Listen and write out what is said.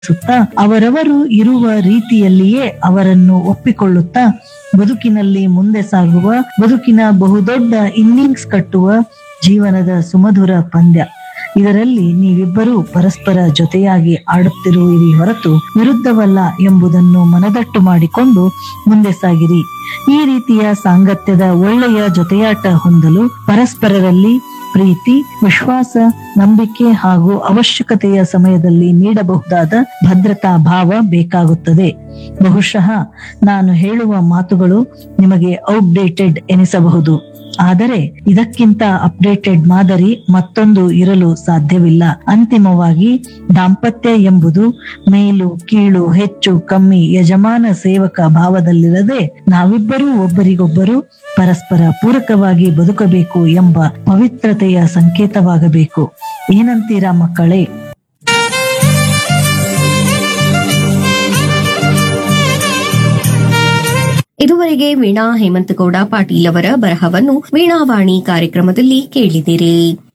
ಸುತ್ತಾ ಅವರವರು ಇರುವ ರೀತಿಯಲ್ಲಿಯೇ ಅವರನ್ನು ಒಪ್ಪಿಕೊಳ್ಳುತ್ತಾ ಬದುಕಿನಲ್ಲಿ ಮುಂದೆ ಸಾಗುವ ಬದುಕಿನ ಬಹುದೊಡ್ಡ ಇನ್ನಿಂಗ್ಸ್ ಕಟ್ಟುವ ಜೀವನದ ಸುಮಧುರ ಪಂದ್ಯ ಇದರಲ್ಲಿ ನೀವಿಬ್ಬರೂ ಪರಸ್ಪರ ಜೊತೆಯಾಗಿ ಆಡುತ್ತಿರುವಿರಿ ಹೊರತು ವಿರುದ್ಧವಲ್ಲ ಎಂಬುದನ್ನು ಮನದಟ್ಟು ಮಾಡಿಕೊಂಡು ಮುಂದೆ ಸಾಗಿರಿ ಈ ರೀತಿಯ ಸಾಂಗತ್ಯದ ಒಳ್ಳೆಯ ಜೊತೆಯಾಟ ಹೊಂದಲು ಪರಸ್ಪರರಲ್ಲಿ ಪ್ರೀತಿ ವಿಶ್ವಾಸ ನಂಬಿಕೆ ಹಾಗೂ ಅವಶ್ಯಕತೆಯ ಸಮಯದಲ್ಲಿ ನೀಡಬಹುದಾದ ಭದ್ರತಾ ಭಾವ ಬೇಕಾಗುತ್ತದೆ ಬಹುಶಃ ನಾನು ಹೇಳುವ ಮಾತುಗಳು ನಿಮಗೆ ಔಟ್ಡೇಟೆಡ್ ಎನಿಸಬಹುದು ಆದರೆ ಇದಕ್ಕಿಂತ ಅಪ್ಡೇಟೆಡ್ ಮಾದರಿ ಮತ್ತೊಂದು ಇರಲು ಸಾಧ್ಯವಿಲ್ಲ ಅಂತಿಮವಾಗಿ ದಾಂಪತ್ಯ ಎಂಬುದು ಮೇಲು ಕೀಳು ಹೆಚ್ಚು ಕಮ್ಮಿ ಯಜಮಾನ ಸೇವಕ ಭಾವದಲ್ಲಿರದೆ ನಾವಿಬ್ಬರೂ ಒಬ್ಬರಿಗೊಬ್ಬರು ಪರಸ್ಪರ ಪೂರಕವಾಗಿ ಬದುಕಬೇಕು ಎಂಬ ಪವಿತ್ರತೆಯ ಸಂಕೇತವಾಗಬೇಕು ಏನಂತೀರಾ ಮಕ್ಕಳೇ ಇದುವರೆಗೆ ವೀಣಾ ಹೇಮಂತಗೌಡ ಪಾಟೀಲ್ ಅವರ ಬರಹವನ್ನು ವೀಣಾವಾಣಿ ಕಾರ್ಯಕ್ರಮದಲ್ಲಿ ಕೇಳಿದಿರಿ